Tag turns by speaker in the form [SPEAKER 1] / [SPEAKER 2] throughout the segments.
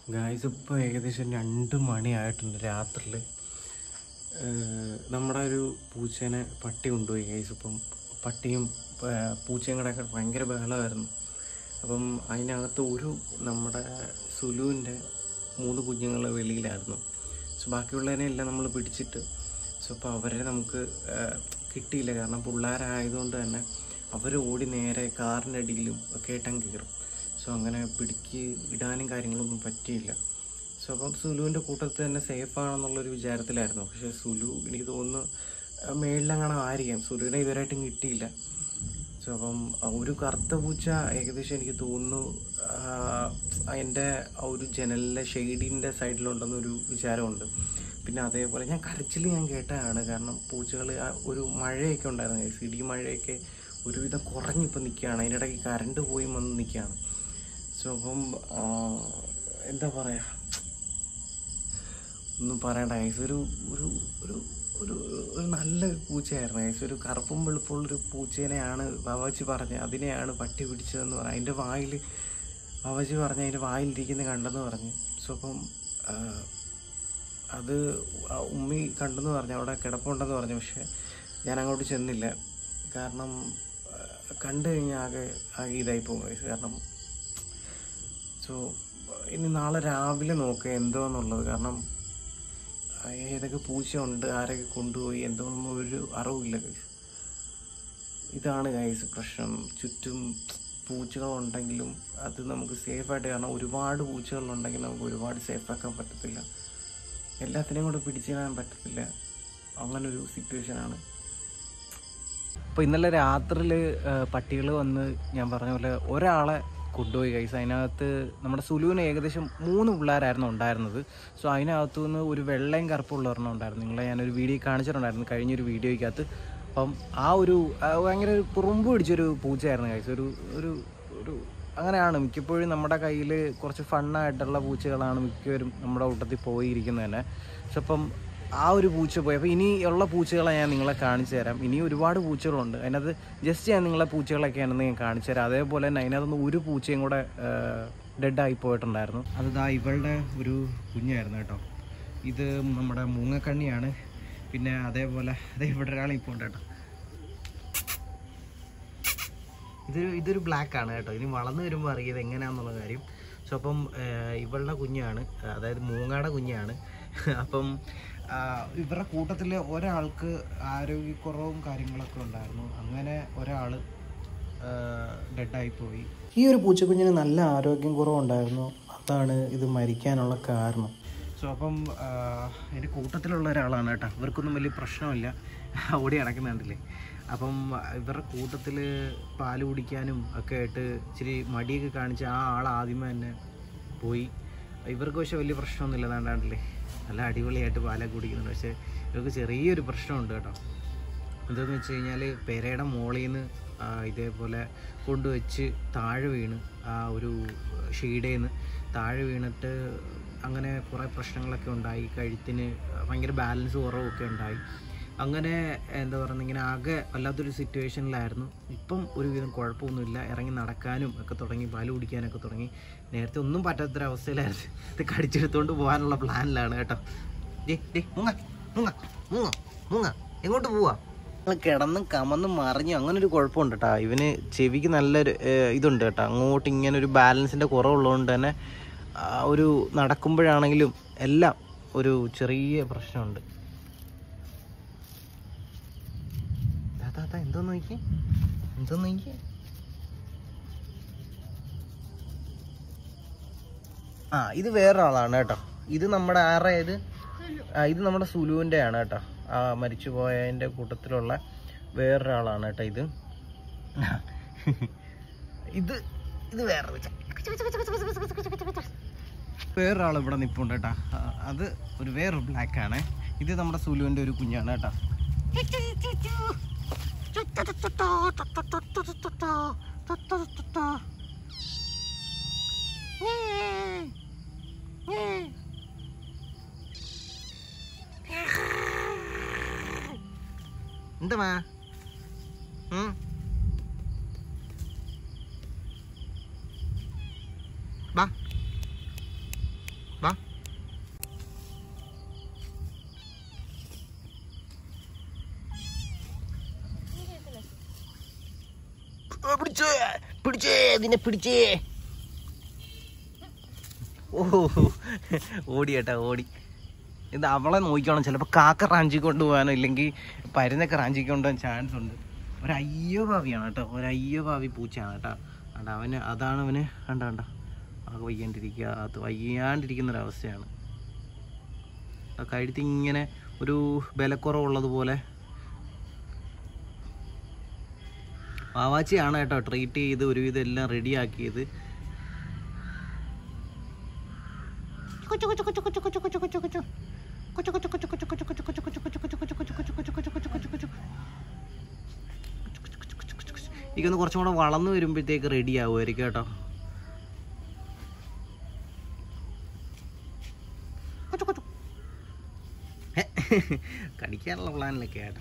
[SPEAKER 1] Guys ഇപ്പോൾ ഏകദേശം രണ്ട് മണിയായിട്ടുണ്ട് രാത്രിയിൽ നമ്മുടെ ഒരു പൂച്ചേനെ പട്ടി കൊണ്ടുപോയി ഗൈസ് ഇപ്പം പട്ടിയും ഏർ, പൂച്ചയും കൂടെ ഒക്കെ ഭയങ്കര ബഹളമായിരുന്നു അപ്പം അതിനകത്ത് ഒരു നമ്മുടെ സുലുവിൻ്റെ മൂന്ന് കുഞ്ഞുങ്ങൾ വെളിയിലായിരുന്നു സോ ബാക്കിയുള്ളതിനെ എല്ലാം നമ്മൾ പിടിച്ചിട്ട് സോ അപ്പോൾ അവരെ നമുക്ക് ഏർ, കിട്ടിയില്ല കാരണം പിള്ളേരായതുകൊണ്ട് തന്നെ അവർ ഓടി നേരെ കാറിൻ്റെ അടിയിലും ഒക്കെ ആയിട്ടങ്ങ് കയറും സോ അങ്ങനെ പിടിക്ക് ഇടാനും കാര്യങ്ങളൊന്നും പറ്റിയില്ല സോ അപ്പം സുലുവിൻ്റെ കൂട്ടത്തിൽ തന്നെ സേഫ് ആണെന്നുള്ളൊരു വിചാരത്തിലായിരുന്നു പക്ഷേ സുലു എനിക്ക് തോന്നുന്നു ആ, മേളിലെങ്ങാനും ആയിരിക്കാം സുലുവിനെ ഇതുവരെയായിട്ടും കിട്ടിയില്ല സോ അപ്പം ആ ഒരു കറുത്ത പൂച്ച ഏകദേശം എനിക്ക് തോന്നുന്നു ആ, അതിൻ്റെ ആ ഒരു ജനലിലെ ഷെയ്ഡിൻ്റെ സൈഡിലുണ്ടെന്നൊരു വിചാരമുണ്ട് പിന്നെ അതേപോലെ ഞാൻ കരച്ചിൽ ഞാൻ കേട്ടതാണ് കാരണം പൂച്ചകൾ ആ ഒരു മഴയൊക്കെ ഉണ്ടായിരുന്നു guys. ഇടി മഴയൊക്കെ ഒരുവിധം കുറഞ്ഞിപ്പോൾ നിൽക്കുകയാണ് അതിനിടയ്ക്ക് കറണ്ട് പോയി വന്ന് നിൽക്കുകയാണ് സോ അപ്പം ആ, എന്താ പറയുക ഒന്നും പറയണ്ട ഐസ് ഒരു ഒരു ഒരു ഒരു ഒരു നല്ല പൂച്ചയായിരുന്നു ഐസ് ഒരു കറുപ്പും വെളുപ്പുള്ളൊരു പൂച്ചേനെയാണ് ബാബാജി പറഞ്ഞത് അതിനെയാണ് പട്ടി പിടിച്ചതെന്ന് പറഞ്ഞു അതിൻ്റെ വായിൽ ബാബാജി പറഞ്ഞ അതിൻ്റെ വായിലിരിക്കുന്ന കണ്ടെന്ന് പറഞ്ഞു സോ അപ്പം ആ, അത് ആ ഉമ്മി കണ്ടെന്ന് പറഞ്ഞു അവിടെ കിടപ്പുണ്ടെന്ന് പറഞ്ഞു പക്ഷെ ഞാൻ അങ്ങോട്ട് ചെന്നില്ല കാരണം ആ, കണ്ടു കഴിഞ്ഞാൽ ആകെ ആകെ ഇതായി പോകും guys. കാരണം സോ ഇനി നാളെ രാവിലെ നോക്കുക എന്തോന്നുള്ളത് കാരണം ആ, ഏതൊക്കെ പൂച്ചയുണ്ട് ആരൊക്കെ കൊണ്ടുപോയി എന്തോന്നും ഒരു അറിവില്ല ഗൈസ് ഇതാണ് ഗൈസ് പ്രശ്നം ചുറ്റും പൂച്ചകളുണ്ടെങ്കിലും അത് നമുക്ക് സേഫായിട്ട് കാരണം ഒരുപാട് പൂച്ചകളുണ്ടെങ്കിൽ നമുക്ക് ഒരുപാട് സേഫാക്കാൻ പറ്റത്തില്ല എല്ലാത്തിനെയും കൂടെ പിടിച്ചിടാൻ പറ്റത്തില്ല അങ്ങനൊരു സിറ്റുവേഷനാണ് അപ്പോൾ ഇന്നലെ രാത്രിയിൽ പട്ടികൾ വന്ന് ഞാൻ പറഞ്ഞ പോലെ ഒരാളെ കൊണ്ടുപോയി കൈസ് അതിനകത്ത് നമ്മുടെ സുലുവിന് ഏകദേശം മൂന്ന് പിള്ളേരായിരുന്നു ഉണ്ടായിരുന്നത് സോ അതിനകത്തു നിന്ന് ഒരു വെള്ളയും കറുപ്പുള്ള ഒരെണ്ണം ഉണ്ടായിരുന്നു നിങ്ങളെ ഞാനൊരു വീഡിയോ കാണിച്ചിട്ടുണ്ടായിരുന്നു കഴിഞ്ഞൊരു വീഡിയോയ്ക്കകത്ത് അപ്പം ആ ഒരു ആ ഭയങ്കര ഒരു കുറുമ്പ് പിടിച്ചൊരു പൂച്ചയായിരുന്നു കൈസ് ഒരു ഒരു ഒരു അങ്ങനെയാണ് മിക്കപ്പോഴും നമ്മുടെ കയ്യിൽ കുറച്ച് ഫണ്ണായിട്ടുള്ള പൂച്ചകളാണ് മിക്കവരും നമ്മുടെ കൂട്ടത്തിൽ പോയിരിക്കുന്നത് തന്നെ പക്ഷെ അപ്പം ആ ഒരു പൂച്ച പോയി അപ്പോൾ ഇനിയുള്ള പൂച്ചകളെ ഞാൻ നിങ്ങളെ കാണിച്ചു തരാം ഇനി ഒരുപാട് പൂച്ചകളുണ്ട് അതിനകത്ത് ജസ്റ്റ് ഞാൻ നിങ്ങളെ പൂച്ചകളൊക്കെയാണെന്ന് ഞാൻ കാണിച്ചു തരാം അതേപോലെ തന്നെ അതിനകത്തുനിന്ന് ഒരു പൂച്ചയും കൂടെ ഡെഡായി പോയിട്ടുണ്ടായിരുന്നു അത് ദാ ഇവളുടെ ഒരു കുഞ്ഞായിരുന്നു കേട്ടോ ഇത് നമ്മുടെ മൂങ്ങക്കണ്ണിയാണ് പിന്നെ അതേപോലെ അതേ ഇവിടെ ഒരാൾ ഇപ്പോൾ ഉണ്ട് കേട്ടോ ഇത് ഇതൊരു ബ്ലാക്ക് ആണ് കേട്ടോ ഇനി വളർന്നു വരുമ്പോൾ അറിയത് എങ്ങനെയാണെന്നുള്ള കാര്യം സോ അപ്പം ഏഹ്, ഇവളുടെ കുഞ്ഞാണ് അതായത് മൂങ്ങാടെ കുഞ്ഞാണ് അപ്പം ആ, ഇവരുടെ കൂട്ടത്തിൽ ഒരാൾക്ക് ആരോഗ്യക്കുറവും കാര്യങ്ങളൊക്കെ ഉണ്ടായിരുന്നു അങ്ങനെ ഒരാൾ ഡെഡായി പോയി ഈ ഒരു പൂച്ചക്കുഞ്ഞിന് നല്ല ആരോഗ്യം കുറവുണ്ടായിരുന്നു അതാണ് ഇത് മരിക്കാനുള്ള കാരണം സോ അപ്പം ആ, എൻ്റെ കൂട്ടത്തിലുള്ള ഒരാളാണ് കേട്ടോ ഇവർക്കൊന്നും വലിയ പ്രശ്നമില്ല ഓടി നടക്കുന്നുണ്ടല്ലേ അപ്പം ഇവരുടെ കൂട്ടത്തിൽ പാല് കുടിക്കാനും ഒക്കെ ആയിട്ട് ഇച്ചിരി മടിയൊക്കെ കാണിച്ച് ആ ആൾ ആദ്യമേ തന്നെ പോയി ഇവർക്ക് പക്ഷേ വലിയ പ്രശ്നമൊന്നുമില്ല താണ്ടാണ്ടില്ലേ നല്ല അടിപൊളിയായിട്ട് പാലൊക്കെ കുടിക്കുന്നുണ്ട് പക്ഷേ ഇവർക്ക് ചെറിയൊരു പ്രശ്നമുണ്ട് കേട്ടോ എന്താണെന്ന് വെച്ച് കഴിഞ്ഞാൽ പെരയുടെ മോളിൽ നിന്ന് ഇതേപോലെ കൊണ്ടുവച്ച് താഴെ വീണ് ആ ഒരു ഷീഡയിൽ നിന്ന് താഴെ വീണിട്ട് അങ്ങനെ കുറേ പ്രശ്നങ്ങളൊക്കെ ഉണ്ടായി കഴുത്തിന് ഭയങ്കര ബാലൻസ് കുറവൊക്കെ ഉണ്ടായി അങ്ങനെ എന്താ പറയുക ഇങ്ങനെ ആകെ വല്ലാത്തൊരു സിറ്റുവേഷനിലായിരുന്നു ഇപ്പം ഒരുവിധം കുഴപ്പമൊന്നുമില്ല ഇറങ്ങി നടക്കാനും ഒക്കെ തുടങ്ങി പാല് കുടിക്കാനൊക്കെ തുടങ്ങി നേരത്തെ ഒന്നും പറ്റാത്തൊരവസ്ഥയിലായിരുന്നു ഇത് കടിച്ചെടുത്തുകൊണ്ട് പോകാനുള്ള പ്ലാനിലാണ് കേട്ടോ ഡേ ഡേ മുങ്ങ മുങ്ങ മുങ്ങ മുങ്ങ എങ്ങോട്ട് പോവാ ഞങ്ങൾ കിടന്നും കമന്നും മറിഞ്ഞു അങ്ങനെ ഒരു കുഴപ്പമുണ്ട് കേട്ടോ ഇവന് ചെവിക്ക് നല്ലൊരു ഏഹ്, ഇതുണ്ട് കേട്ടോ അങ്ങോട്ട് ഇങ്ങനെ ഒരു ബാലൻസിൻ്റെ കുറവുള്ളതുകൊണ്ട് തന്നെ ആ ഒരു നടക്കുമ്പോഴാണെങ്കിലും എല്ലാം ഒരു ചെറിയ പ്രശ്നമുണ്ട് ദാ, ദാ, ദാ, എന്തോ നോക്കി എന്തോ നോക്കി ആ ഇത് വേറൊരാളാണ് കേട്ടോ ഇത് നമ്മുടെ ആരുടെ ഇത് ആ ഇത് നമ്മുടെ സുലുവിൻ്റെ ആണ് കേട്ടോ ആ മരിച്ചു പോയതിൻ്റെ കൂട്ടത്തിലുള്ള വേറൊരാളാണ് കേട്ടോ ഇത് ഇത് ഇത് വേറെ വേറൊരാൾ ഇവിടെ നിൽപ്പുണ്ട് കേട്ടോ ആ, അത് ഒരു വേറൊരു ബ്ലാക്ക് ആണ് ഇത് നമ്മുടെ സുലുവിൻ്റെ ഒരു കുഞ്ഞാണ് കേട്ടോ എന്താ ഉം വാ വാ പിടിച്ചേ പിടിച്ചേ ഇതിനെ പിടിച്ചേ ഓ ഓടി ഏട്ടാ ഓടി ഇത് അവളെ നോക്കിക്കോണം ചിലപ്പോൾ കാക്ക റാഞ്ചി കൊണ്ടുപോകാനോ ഇല്ലെങ്കിൽ പരുന്നൊക്കെ റാഞ്ചി കൊണ്ടുപോകാൻ ചാൻസ് ഉണ്ട് ഒരു അയ്യോ ഭാവിയാണ് കേട്ടോ ഒരു അയ്യോ ഭാവി പൂച്ചയാണ് കേട്ടോ കണ്ട അവന് അതാണ് അവന് കണ്ട കണ്ട ആകെ വയ്യാണ്ടിരിക്കുക അത് വയ്യാണ്ടിരിക്കുന്ന ഒരവസ്ഥയാണ് ആ കഴുത്ത് ഇങ്ങനെ ഒരു ബലക്കുറവുള്ളതുപോലെ വാവാച്ചിയാണ് കേട്ടോ ട്രീറ്റ് ചെയ്ത് ഒരുവിധം എല്ലാം റെഡിയാക്കിയത് എനിക്കൊന്ന് കുറച്ചും കൂടെ വളർന്നു വരുമ്പോഴത്തേക്ക് റെഡി ആവുമായിരിക്കും കേട്ടോ കടിക്കാനുള്ള പ്ലാനിലൊക്കെ ആട്ടോ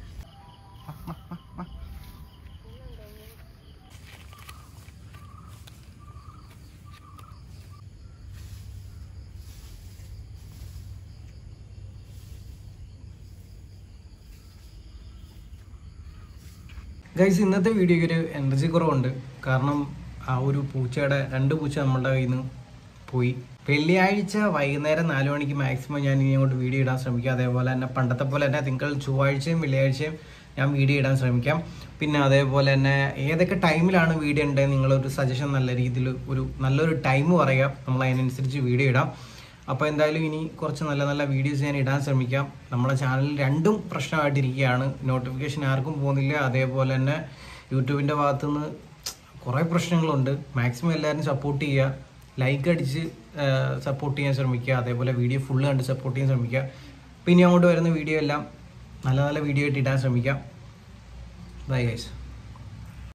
[SPEAKER 1] ഗൈസ് ഇന്നത്തെ വീഡിയോയ്ക്ക് ഒരു എനർജി കുറവുണ്ട് കാരണം ആ ഒരു പൂച്ചയുടെ രണ്ട് പൂച്ച നമ്മളുടെ കയ്യിൽ നിന്ന് പോയി വെള്ളിയാഴ്ച വൈകുന്നേരം നാല് മണിക്ക് മാക്സിമം ഞാൻ ഇനി അങ്ങോട്ട് വീഡിയോ ഇടാൻ ശ്രമിക്കാം അതേപോലെ തന്നെ പണ്ടത്തെ പോലെ തന്നെ തിങ്കൾ ചൊവ്വാഴ്ചയും വെള്ളിയാഴ്ചയും ഞാൻ വീഡിയോ ഇടാൻ ശ്രമിക്കാം പിന്നെ അതേപോലെ തന്നെ ഏതൊക്കെ ടൈമിലാണ് വീഡിയോ ഉണ്ടെങ്കിൽ നിങ്ങളൊരു സജഷൻ നല്ല രീതിയിൽ ഒരു നല്ലൊരു ടൈം പറയാം നമ്മൾ അതിനനുസരിച്ച് വീഡിയോ ഇടാം അപ്പോൾ എന്തായാലും ഇനി കുറച്ച് നല്ല നല്ല വീഡിയോസ് ഞാൻ ഇടാൻ ശ്രമിക്കാം നമ്മുടെ ചാനലിൽ രണ്ടും പ്രശ്നമായിട്ടിരിക്കുകയാണ് നോട്ടിഫിക്കേഷൻ ആർക്കും പോകുന്നില്ല അതേപോലെ തന്നെ യൂട്യൂബിൻ്റെ ഭാഗത്തുനിന്ന് കുറേ പ്രശ്നങ്ങളുണ്ട് മാക്സിമം എല്ലാവരും സപ്പോർട്ട് ചെയ്യുക ലൈക്ക് അടിച്ച് സപ്പോർട്ട് ചെയ്യാൻ ശ്രമിക്കുക അതേപോലെ വീഡിയോ ഫുള്ള് കണ്ട് സപ്പോർട്ട് ചെയ്യാൻ ശ്രമിക്കുക പിന്നെ അങ്ങോട്ട് വരുന്ന വീഡിയോ എല്ലാം നല്ല നല്ല വീഡിയോ ആയിട്ട് ഇടാൻ ശ്രമിക്കാം ബൈ ഗൈസ്